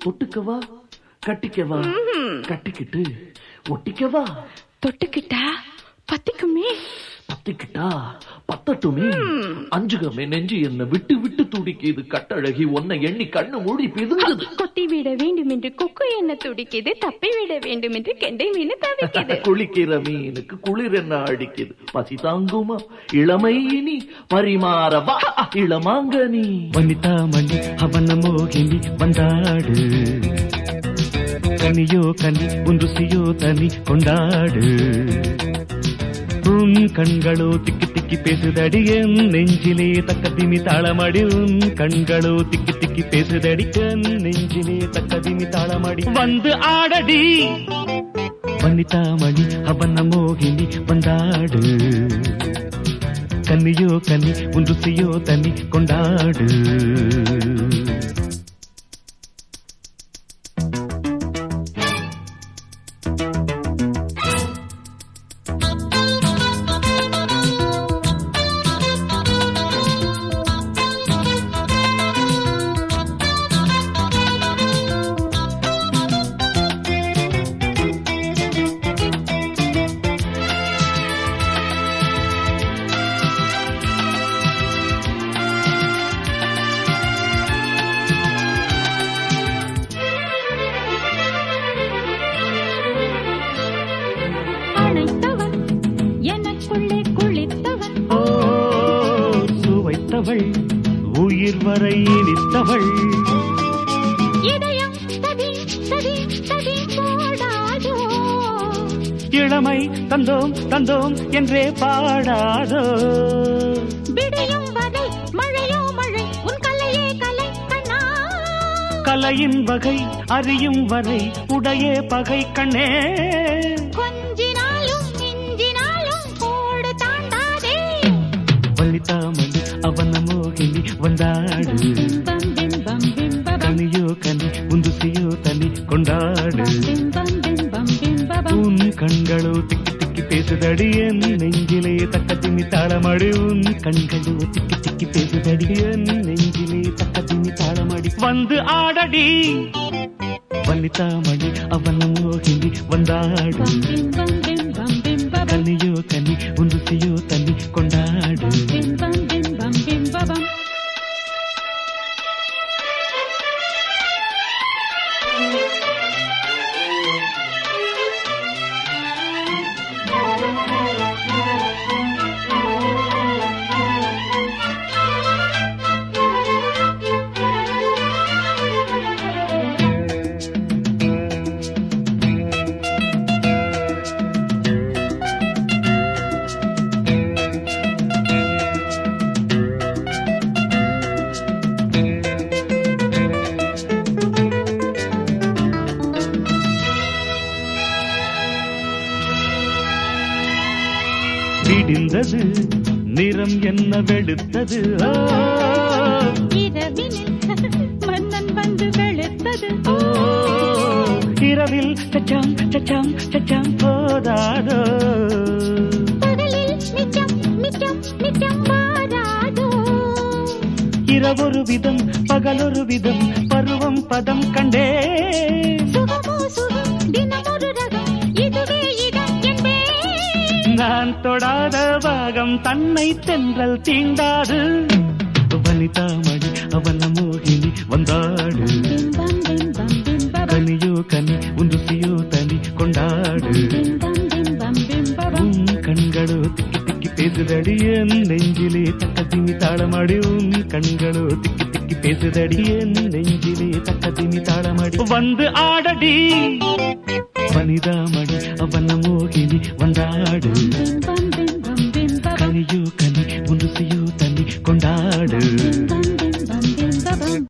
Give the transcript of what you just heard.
தொட்டுக்கவா கட்டிக்கவா கட்டிக்கிட்டு ஒட்டிக்கவா தொட்டுக்கிட்டா பத்திக்குமே பத்திக்கிட்டா பத்தட்டுமே அஞ்சுகமே நெஞ்சு என்ன விட்டு விட்டு துடிக்குது கட்டழகி உன்னை எண்ணி கண்ணு மூடி பிதுங்குது கொத்தி விட வேண்டும் என்று கொக்கு என்ன துடிக்குது தப்பி விட வேண்டும் என்று கெண்டை மீன் தவிக்குது குளிக்கிற மீனுக்கு குளிர் என்ன அடிக்குது பசி தாங்குமா இளமை இனி பரிமாறவா இளமாங்கனி வனிதா மணி அவன மோகினி வந்தாடு கனியோ கனி உன் ருசியோ தனி கொண்டாடு உன் கண்களோ திக்கி திக்கி பேசுதடி என் நெஞ்சிலே தக்க திமி தாளமடி உன் கண்களோ திக்கி திக்கி பேசுதடி என் நெஞ்சிலே தக்க திமி தாளமடி வந்து ஆடடி வனிதா மணி அவன மோகினி வந்தாடு கன்னியோ கன்னி உன் ருசியோ தனி கொண்டாடு அணைத்தவன் எனக்குள்ளே குளித்தவன் ஓ சுவைத்தவள் உயிர் வரை இனித்தவள் இதயம் சதி சதி சதி போடாதோ இளமை தந்தோம் தந்தோம் என்றே பாடாதோ விடியும் வரை மழையோ மழை உன் கலையே கலை கண்ணா கலையின் வகை அறியும் வரை உடையே பகை கண்ணே கொஞ்சினாலும் மிஞ்சினாலும் கோடு தாண்டாதே வள்ளித்தாமணி அவன மோகினி வந்தாடு பிம்பம் பிம்பம் பிம்பபம் கனியோ கனி உந்துசியோ தனி கொண்டாடு பிம்பம் பிம்பம் பிம்பபம் உன் கண்களோ திக்கி திக்கி பேசுதடி என் நெஞ்சிலே தக்க திமி தாளமடி உன் கண்களோ திக்கி திக்கி பேசுதடி என் நெஞ்சிலே தக்க திமி தாளமடி வந்து ஆடடி வள்ளித்தாமணி அவன மோகினி வந்தாடு பிம்பம் பிம்பம் பிம்பபம் கனியோ கனி உந்துசியோ தனி கொண்டாடு பிம்பம் பிம்பம் பிம்பபம் விடிந்தது நிறம் என்ன வெளுத்தது ஆ, இரவினில் மன்னன் வந்து வெளுத்தது ஓ, இரவில் சச்சாம் சச்சாம் சச்சாம் போதாதோ பகலில் மிச்சம் மிச்சம் மிச்சம் வாராதோ இரவொரு விதம் பகலொரு விதம் பருவம் பதம் கண்டே சுகமோ சுகம் தினமொரு ரகம் இதுவே இடம் என்பே நான் தொடாத பாகம் தன்னை தென்றல் தீண்டாது வனிதாமணி அவன மோகினி வந்தாடு பிம்பம் பிம்பம் பிம்பபம் கனியோ கனி உந்துசியோ தனி கொண்டாடு பிம்பம் பிம்பம் பிம்பபம் உன் கண்களோ திக்கி திக்கி பேசுதடி என் நெஞ்சிலே தக்க திமி தாளமடி உன் கண்களோ திக்கி திக்கி பேசுதடி என் நெஞ்சிலே தக்க திமி தாளமடி வந்து ஆடடி வனிதாமடி